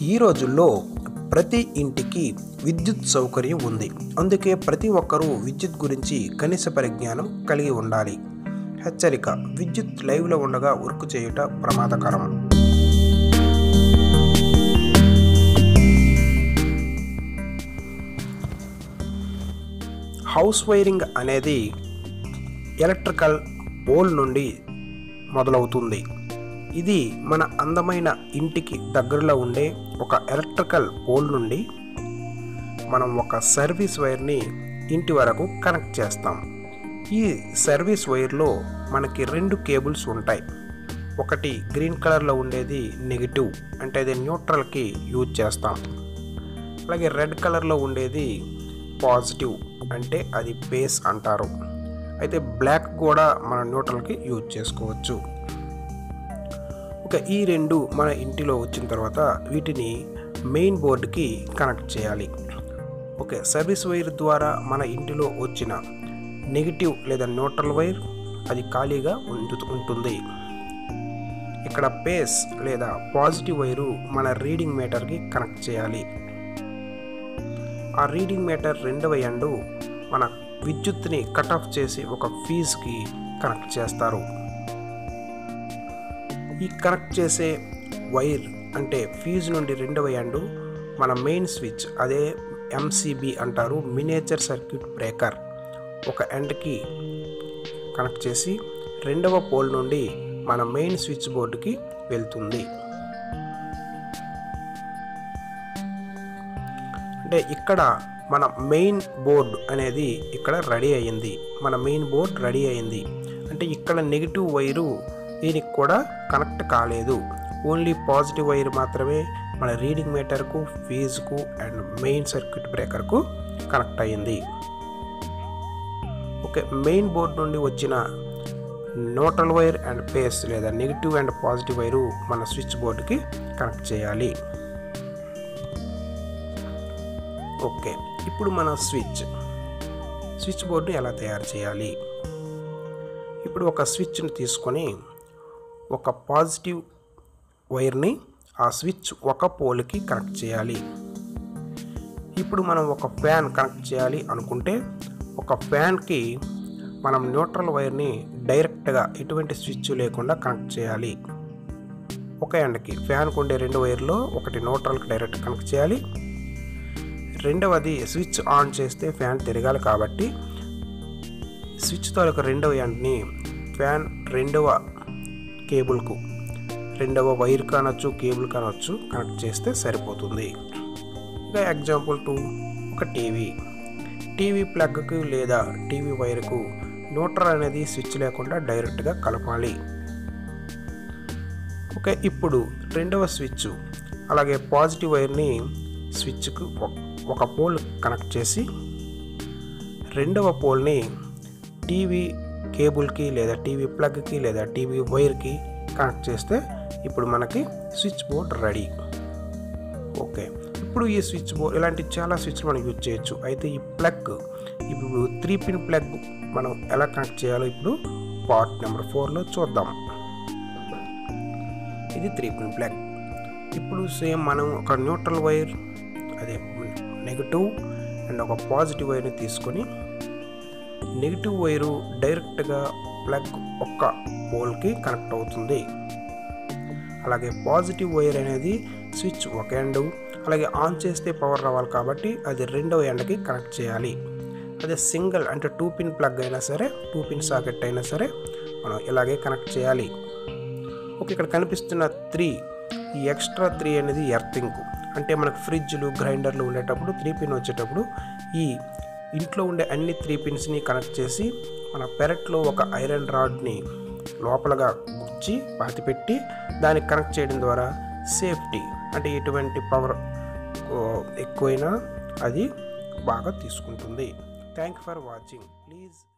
ఈ రోజుల్లో ప్రతి ఇంటికి విద్యుత్ సౌకర్యం ఉంది అందుకే ప్రతి ఒక్కరూ విద్యుత్ గురించి కనీస పరిజ్ఞానం కలిగి ఉండాలి హెచ్చరిక విద్యుత్ లైవ్లో ఉండగా వర్క్ చేయుట ప్రమాదకరం హౌస్ వైరింగ్ అనేది ఎలక్ట్రికల్ పోల్ నుండి మొదలవుతుంది ఇది మన అందమైన ఇంటికి దగ్గరలో ఉండే ఒక ఎలక్ట్రికల్ పోల్ నుండి మనం ఒక సర్వీస్ వైర్ని ఇంటి వరకు కనెక్ట్ చేస్తాం ఈ సర్వీస్ వైర్లో మనకి రెండు కేబుల్స్ ఉంటాయి ఒకటి గ్రీన్ కలర్లో ఉండేది నెగిటివ్ అంటే అది న్యూట్రల్కి యూజ్ చేస్తాం అలాగే రెడ్ కలర్లో ఉండేది పాజిటివ్ అంటే అది బేస్ అంటారు అయితే బ్లాక్ కూడా మన న్యూట్రల్కి యూజ్ చేసుకోవచ్చు ఓకే ఈ రెండు మన ఇంటిలో వచ్చిన తర్వాత వీటిని మెయిన్ బోర్డుకి కనెక్ట్ చేయాలి ఓకే సర్వీస్ వైర్ ద్వారా మన ఇంటిలో వచ్చిన నెగిటివ్ లేదా న్యూట్రల్ వైర్ అది ఖాళీగా ఉంటు ఉంటుంది ఇక్కడ పేస్ లేదా పాజిటివ్ వైరు మన రీడింగ్ మీటర్కి కనెక్ట్ చేయాలి ఆ రీడింగ్ మీటర్ రెండవ ఎండు మన విద్యుత్ని కట్ ఆఫ్ చేసి ఒక ఫీజ్కి కనెక్ట్ చేస్తారు ఈ కనెక్ట్ చేసే వైర్ అంటే ఫీజ్ నుండి రెండవ ఎండు మన మెయిన్ స్విచ్ అదే ఎంసీబీ అంటారు మినేచర్ సర్క్యూట్ బ్రేకర్ ఒక ఎండ్కి కనెక్ట్ చేసి రెండవ పోల్ నుండి మన మెయిన్ స్విచ్ బోర్డుకి వెళ్తుంది అంటే ఇక్కడ మన మెయిన్ బోర్డ్ అనేది ఇక్కడ రెడీ అయ్యింది మన మెయిన్ బోర్డ్ రెడీ అయింది అంటే ఇక్కడ నెగిటివ్ వైరు దీనికి కూడా కనెక్ట్ కాలేదు ఓన్లీ పాజిటివ్ వైర్ మాత్రమే మన రీడింగ్ మీటర్కు ఫీజుకు అండ్ మెయిన్ సర్క్యూట్ బ్రేకర్కు కనెక్ట్ అయ్యింది ఓకే మెయిన్ బోర్డ్ నుండి వచ్చిన న్యూట్రల్ వైర్ అండ్ పేస్ లేదా నెగిటివ్ అండ్ పాజిటివ్ వైరు మన స్విచ్ బోర్డుకి కనెక్ట్ చేయాలి ఓకే ఇప్పుడు మన స్విచ్ స్విచ్ బోర్డుని ఎలా తయారు చేయాలి ఇప్పుడు ఒక స్విచ్ని తీసుకొని ఒక పాజిటివ్ వైర్ని ఆ స్విచ్ ఒక పోల్కి కనెక్ట్ చేయాలి ఇప్పుడు మనం ఒక ఫ్యాన్ కనెక్ట్ చేయాలి అనుకుంటే ఒక ఫ్యాన్కి మనం న్యూట్రల్ వైర్ని డైరెక్ట్గా ఎటువంటి స్విచ్ లేకుండా కనెక్ట్ చేయాలి ఒక ఎండ్కి ఫ్యాన్కి ఉండే రెండు వైర్లో ఒకటి న్యూట్రల్కి డైరెక్ట్ కనెక్ట్ చేయాలి రెండవది స్విచ్ ఆన్ చేస్తే ఫ్యాన్ తిరగాలి కాబట్టి స్విచ్ తాలూకు రెండవ ఎండ్ని ఫ్యాన్ రెండవ కేబుల్కు రెండవ వైర్ కానొచ్చు కేబుల్ కానొచ్చు కనెక్ట్ చేస్తే సరిపోతుంది ఇంకా ఎగ్జాంపుల్ టూ ఒక టీవీ టీవీ ప్లగ్కి లేదా టీవీ వైర్కు న్యూట్రల్ అనేది స్విచ్ లేకుండా డైరెక్ట్గా కలపాలి ఓకే ఇప్పుడు రెండవ స్విచ్ అలాగే పాజిటివ్ వైర్ని స్విచ్కు ఒక పోల్ కనెక్ట్ చేసి రెండవ పోల్ని టీవీ కేబుల్కి లేదా టీవీ ప్లగ్కి లేదా టీవీ వైర్కి కనెక్ట్ చేస్తే ఇప్పుడు మనకి స్విచ్ బోర్డ్ రెడీ ఓకే ఇప్పుడు ఈ స్విచ్ బోర్డ్ ఇలాంటి చాలా స్విచ్లు మనం యూజ్ చేయొచ్చు అయితే ఈ ప్లగ్ ఇప్పుడు త్రీ పిన్ ప్లగ్ మనం ఎలా కనెక్ట్ చేయాలో ఇప్పుడు పార్ట్ నెంబర్ ఫోర్లో చూద్దాం ఇది త్రీ పిన్ ప్లగ్ ఇప్పుడు సేమ్ మనం ఒక న్యూట్రల్ వైర్ అదే నెగిటివ్ అండ్ ఒక పాజిటివ్ వైర్ని తీసుకొని నెగిటివ్ వైరు డైరెక్ట్గా ప్లగ్ ఒక్క పోల్కి కనెక్ట్ అవుతుంది అలాగే పాజిటివ్ వైర్ అనేది స్విచ్ ఒక ఎండ్ అలాగే ఆన్ చేస్తే పవర్ రావాలి కాబట్టి అది రెండవ ఎండ్కి కనెక్ట్ చేయాలి అదే సింగిల్ అంటే టూ పిన్ ప్లగ్ అయినా సరే టూ పిన్ సాకెట్ అయినా సరే మనం ఇలాగే కనెక్ట్ చేయాలి ఓకే ఇక్కడ కనిపిస్తున్న త్రీ ఈ ఎక్స్ట్రా త్రీ అనేది ఎర్తింగ్ అంటే మనకు ఫ్రిడ్జ్లు గ్రైండర్లు ఉండేటప్పుడు త్రీ పిన్ వచ్చేటప్పుడు ఈ ఇంట్లో ఉండే అన్ని త్రీ పిన్స్ని కనెక్ట్ చేసి మన పెరట్లో ఒక ఐరన్ రాడ్ని లోపలగా గుచ్చి పాతిపెట్టి దానికి కనెక్ట్ చేయడం ద్వారా సేఫ్టీ అంటే ఎటువంటి పవర్ ఎక్కువైనా అది బాగా తీసుకుంటుంది థ్యాంక్ ఫర్ వాచింగ్ ప్లీజ్